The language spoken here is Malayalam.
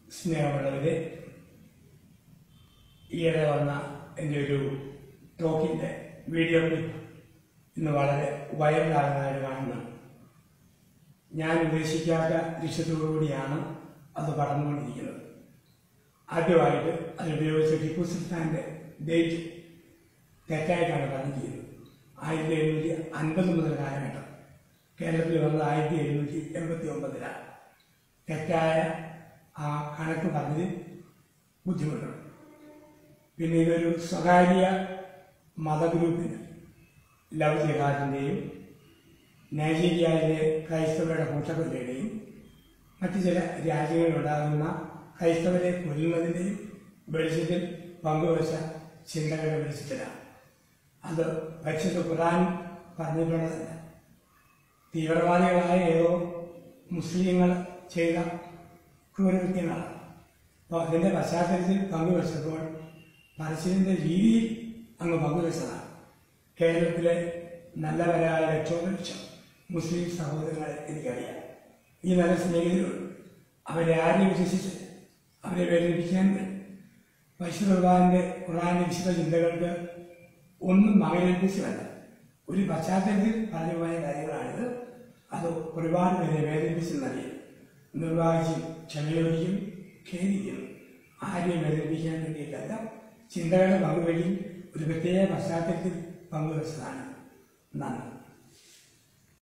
സ്നേഹമുള്ളവരെ ഈയിടെ വന്ന എൻ്റെ ഒരു ടോക്കിൻ്റെ വീഡിയോ ക്ലിപ്പ് ഇന്ന് വളരെ വൈറലാകുന്നതായിട്ട് കാണുന്നു ഞാൻ ഉദ്ദേശിക്കാത്ത ലക്ഷ്യത്തോടുകൂടിയാണ് അത് പടർന്നുകൊണ്ടിരിക്കുന്നത് ആദ്യമായിട്ട് അത് ഉപയോഗിച്ച ടിപ്പു സുൽത്താൻ്റെ ഡേറ്റ് തെറ്റായിട്ടാണ് പറഞ്ഞിരിക്കുന്നത് ആയിരത്തി എഴുന്നൂറ്റി അൻപത് മുതൽ കാലഘട്ടം കേരളത്തിൽ വന്നത് ആയിരത്തി എഴുന്നൂറ്റി എൺപത്തി ഒമ്പതിലാണ് തെറ്റായ ആ കണക്ക് പറഞ്ഞതിൽ ബുദ്ധിമുട്ടുണ്ട് പിന്നെ ഇതൊരു സ്വകാര്യ മതഗ്രൂപ്പിന് ലവ് ജിഹാദിൻ്റെയും നൈജീരിയയിലെ ക്രൈസ്തവരുടെ കൂട്ടക്കൊലയുടെയും മറ്റു ചില രാജ്യങ്ങളിലുണ്ടാകുന്ന ക്രൈസ്തവരെ കൊല്ലുന്നതിൻ്റെയും വെളിച്ചത്തിൽ പങ്കുവച്ച ചിന്തകളുടെ വെളിച്ചത്തിലാണ് അത് പരിശുദ്ധ ഖുറാൻ പറഞ്ഞിട്ടുള്ളതല്ല തീവ്രവാദികളായ ഏതോ മുസ്ലിങ്ങൾ ചെയ്ത ക്രൂരകൃത്യങ്ങളാണ് അപ്പോൾ അതിൻ്റെ പശ്ചാത്തലത്തിൽ പങ്കുവച്ചപ്പോൾ പറച്ചിലിൻ്റെ രീതിയിൽ അങ്ങ് പങ്കുവച്ചതാണ് കേരളത്തിലെ നല്ലവരായ ലക്ഷോപലക്ഷം മുസ്ലിം സഹോദരങ്ങളെ എനിക്കറിയാം ഈ നല്ല സ്നേഹിതരുണ്ട് അവരെ ആരെയും വിശ്വസിച്ച് അവരെ വേദനിപ്പിക്കാൻ പരിശുദ്ധ ഖുർആാന്റെ ഖുർആാന്റെ വിശുദ്ധ ചിന്തകൾക്ക് ഒന്നും മകനേൽപ്പിച്ചതല്ല ഒരു പശ്ചാത്തലത്തിൽ പറഞ്ഞു പോയ കാര്യങ്ങളാണിത് അത് ഒരുപാട് പേരെ വേദനിപ്പിച്ചെന്നറിയാം നിർവാഹിച്ചും ക്ഷമയോടിയും ഖേദിക്കുന്നു ആരെയും വേദനിപ്പിക്കാൻ വേണ്ടിയിട്ടല്ല ചിന്തകളുടെ പങ്കുവഴി ഒരു പ്രത്യേക പശ്ചാത്തലത്തിൽ പങ്കുവച്ചതാണ് നന്ദി